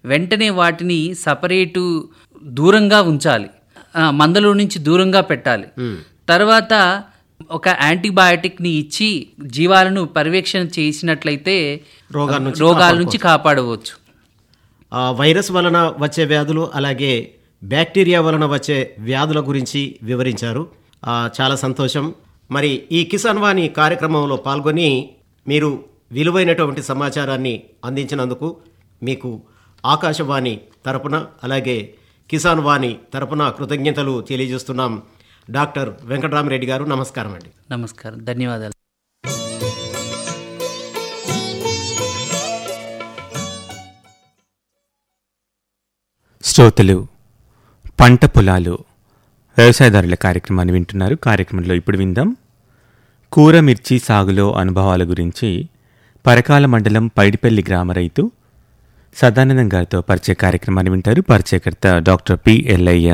వెంటనే వాటిని సపరేటు దూరంగా ఉంచాలి ఆ, మందలో నుంచి దూరంగా పెట్టాలి తర్వాత ఒక యాంటీబయాటిక్ని ఇచ్చి జీవాలను పర్యవేక్షణ చేసినట్లయితే రోగాల నుంచి రోగాల నుంచి కాపాడవచ్చు ఆ వైరస్ వలన వచ్చే వ్యాధులు అలాగే బ్యాక్టీరియా వలన వచ్చే వ్యాధుల గురించి వివరించారు ఆ, చాలా సంతోషం మరి ఈ కిసాన్ వాణి కార్యక్రమంలో పాల్గొని మీరు విలువైనటువంటి సమాచారాన్ని అందించినందుకు మీకు ఆకాశవాణి తరపున అలాగే కిసాన్ వాణి తరపున కృతజ్ఞతలు తెలియజేస్తున్నాం డాక్టర్ వెంకటరామరెడ్డి గారు నమస్కారం అండి నమస్కారం ధన్యవాదాలు శ్రోతలు పంట పొలాలు వ్యవసాయదారుల కార్యక్రమాన్ని వింటున్నారు కార్యక్రమంలో ఇప్పుడు విందాం కూర మిర్చి సాగులో అనుభవాల గురించి పరకాల మండలం పైడిపల్లి గ్రామ రైతు సదానందం గారితో పరిచయ కార్యక్రమాన్ని వింటారు పరిచయకర్త డాక్టర్ పి ఎల్లయ్య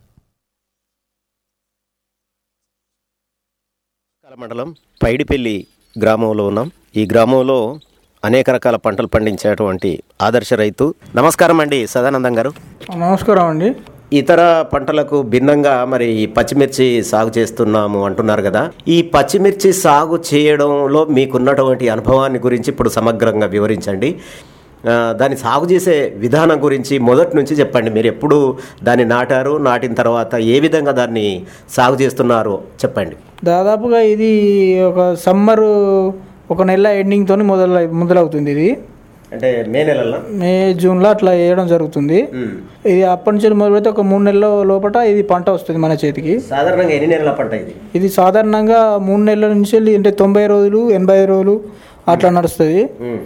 పాకాల మండలం పైడిపల్లి గ్రామంలో ఉన్నాం ఈ గ్రామంలో అనేక రకాల పంటలు పండించేటువంటి ఆదర్శ రైతు నమస్కారం అండి సదానందం గారు నమస్కారం అండి ఇతర పంటలకు భిన్నంగా మరి ఈ పచ్చిమిర్చి సాగు చేస్తున్నాము అంటున్నారు కదా ఈ పచ్చిమిర్చి సాగు చేయడంలో మీకున్నటువంటి అనుభవాన్ని గురించి ఇప్పుడు సమగ్రంగా వివరించండి ఆ, దాన్ని సాగు చేసే విధానం గురించి మొదటి నుంచి చెప్పండి మీరు ఎప్పుడు దాన్ని నాటారు నాటిన తర్వాత ఏ విధంగా దాన్ని సాగు చేస్తున్నారో చెప్పండి దాదాపుగా ఇది ఒక సమ్మర్ ఒక నెల ఎండింగ్తో మొదల మొదలవుతుంది ఇది అంటే మే నెలల్లో మే జూన్లో అట్లా వేయడం జరుగుతుంది ఇది అప్పటి నుంచి మొదలు పెడితే ఒక మూడు నెలల లోపల ఇది పంట వస్తుంది మన చేతికి సాధారణంగా ఎన్ని నెలల పంట ఇది ఇది సాధారణంగా మూడు నెలల నుంచి వెళ్ళి అంటే తొంభై రోజులు ఎనభై రోజులు అట్లా నడుస్తుంది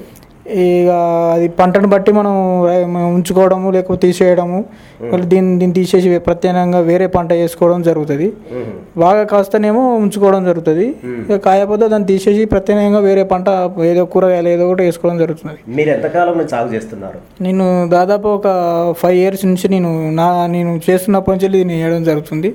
ఇక అది పంటను బట్టి మనం రై- మనం ఉంచుకోవడము లేకపోతే తీసేయడము మళ్ళీ దీన్ని దీన్ని తీసేసి ప్రత్యేకంగా వేరే పంట వేసుకోవడం జరుగుతుంది బాగా కాస్తనేమో ఉంచుకోవడం జరుగుతుంది ఇక కాయపోతే దాన్ని తీసేసి ప్రత్యేకంగా వేరే పంట ఏదో కూరగాయలు ఏదో ఒకటి వేసుకోవడం జరుగుతుంది మీరు ఎంతకాలం నుంచి సాగు చేస్తున్నారు నేను దాదాపు ఒక ఫైవ్ ఇయర్స్ నుంచి నేను నా నేను చేస్తున్నప్పటి నుంచి దీన్ని వేయడం జరుగుతుంది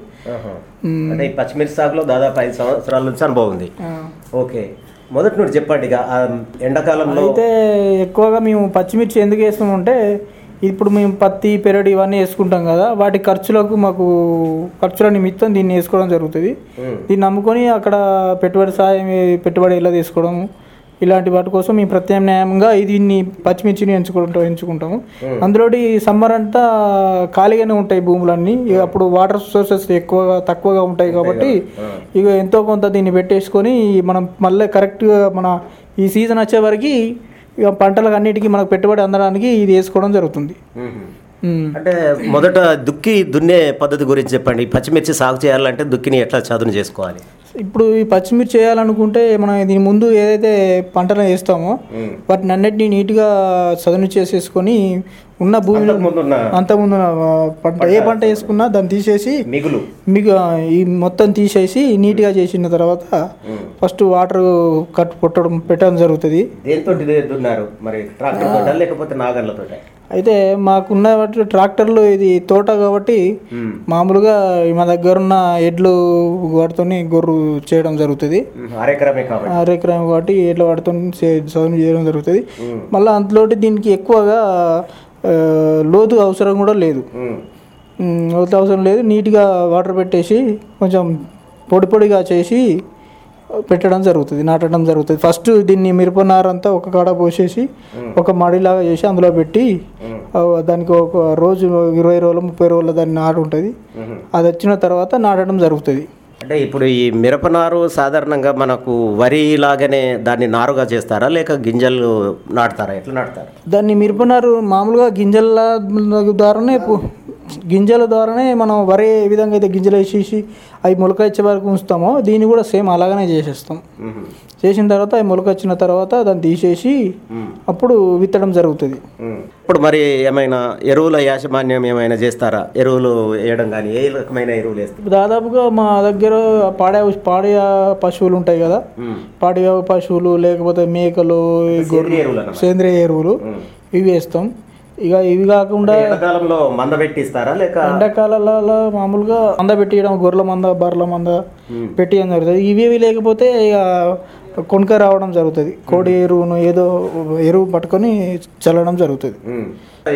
అంటే ఈ పచ్చిమిర్చి సాగులో దాదాపు ఐదు సంవత్సరాల నుంచి అనుభవం ఉంది ఓకే మొదటి నుండి చెప్పండి ఇక ఆ ఎండాకాలంలో అయితే ఎక్కువగా మేము పచ్చిమిర్చి ఎందుకు వేస్తామంటే ఇప్పుడు మేము పత్తి పెరడు ఇవన్నీ వేసుకుంటాం కదా వాటి ఖర్చులకు మాకు ఖర్చుల నిమిత్తం దీన్ని వేసుకోవడం జరుగుతుంది దీన్ని నమ్ముకొని అక్కడ పెట్టుబడి సాయం పెట్టుబడి ఇలా తీసుకోవడం ఇలాంటి వాటి కోసం మేము ప్రత్యామ్నాయంగా దీన్ని పచ్చిమిర్చిని ఎంచుకుంటాం ఎంచుకుంటాము అందులోటి సమ్మర్ అంతా ఖాళీగానే ఉంటాయి భూములన్నీ ఇక అప్పుడు వాటర్ సోర్సెస్ ఎక్కువగా తక్కువగా ఉంటాయి కాబట్టి ఇక ఎంతో కొంత దీన్ని పెట్టేసుకొని మనం మళ్ళీ కరెక్ట్గా మన ఈ సీజన్ వచ్చే వరకు ఇక పంటలకు అన్నిటికీ మనకు పెట్టుబడి అందడానికి ఇది వేసుకోవడం జరుగుతుంది ఉమ్. అంటే మొదట దుక్కి దున్నే పద్ధతి గురించి చెప్పండి ఈ పచ్చిమిర్చి సాగు చేయాలంటే దుక్కిని ఎట్లా చదును చేసుకోవాలి ఇప్పుడు ఈ పచ్చిమిర్చి చేయాలనుకుంటే మనం దీని ముందు ఏదైతే పంటలు వేస్తామో వాటిని అన్నిటినీ నీట్గా చదును చేసేసుకొని ఉన్న భూమిలో ముందున్న అంతకుముందు ఉన్న పంట ఏ పంట వేసుకున్నా దాన్ని తీసేసి మిగులు మీకు ఈ మొత్తం తీసేసి నీట్గా చేసిన తర్వాత ఫస్ట్ వాటర్ కట్ పెట్టడం పెట్టడం జరుగుతుంది దేంతో దున్నారు మరి ట్రాక్టర్ తోట లేకపోతే నాగర్లతో అయితే మాకున్న వాటి ట్రాక్టర్లు ఇది తోట కాబట్టి మామూలుగా మా దగ్గర ఉన్న ఎడ్లు వాటితోని గొర్రు చేయడం జరుగుతుంది అరెకరమే కాబట్టి ఆరోగ్యం కాబట్టి ఎడ్ల వాటితో చదువు చేయడం జరుగుతుంది మళ్ళీ అందులోటి దీనికి ఎక్కువగా ఆ, లోతు అవసరం కూడా లేదు ఉమ్, లోతు అవసరం లేదు నీట్గా వాటర్ పెట్టేసి కొంచెం పొడి పొడిగా చేసి పెట్టడం జరుగుతుంది నాటడం జరుగుతుంది ఫస్ట్ దీన్ని మిరపనారంతా ఒక కాడ పోసేసి ఒక మడిలాగా చేసి అందులో పెట్టి ఆ, దానికి ఒక రోజు ఇరవై రోజులు ముప్పై రోజుల దాన్ని నాటు ఉంటుంది అది వచ్చిన తర్వాత నాటడం జరుగుతుంది అంటే ఇప్పుడు ఈ మిరపనారు సాధారణంగా మనకు వరి లాగానే దాన్ని నారుగా చేస్తారా లేక గింజలు నాటుతారా ఎట్లా నాటుతారు దాన్ని మిరపనారు మామూలుగా గింజల ద్వారానే పు- గింజల ద్వారానే మనం వరి ఏ విధంగా అయితే గింజలు వేసేసి అవి మొలక వచ్చే వరకు ఉంచుతామో దీన్ని కూడా సేమ్ అలాగనే చేసేస్తాం చేసిన తర్వాత అవి మొలక వచ్చిన తర్వాత దాన్ని తీసేసి అప్పుడు విత్తడం జరుగుతుంది ఇప్పుడు మరి ఏమైనా ఎరువుల యాజమాన్యం ఏమైనా చేస్తారా ఎరువులు వేయడం కానీ ఏ రకమైన ఎరువులు వేస్తారు దాదాపుగా మా దగ్గర పాడే పాడి పశువులు ఉంటాయి కదా పాడి పశువులు లేకపోతే మేకలు సేంద్రియ ఎరువులు అన్నమాట. సేంద్రియ ఎరువులు ఇవి వేస్తాం ఇక ఇవి కాకుండా ఎండాకాలంలో మంద పెట్టిస్తారా లేక ఎండాకాలంలో మామూలుగా మంద పెట్టియడం గొర్రెల మంద బర్రెల మంద పెట్టియడం జరుగుతుంది ఇవేవి లేకపోతే ఇక కొనుక రావడం జరుగుతుంది కోడి ఎరువును ఏదో ఎరువు పట్టుకొని చల్లడం జరుగుతుంది ఉమ్.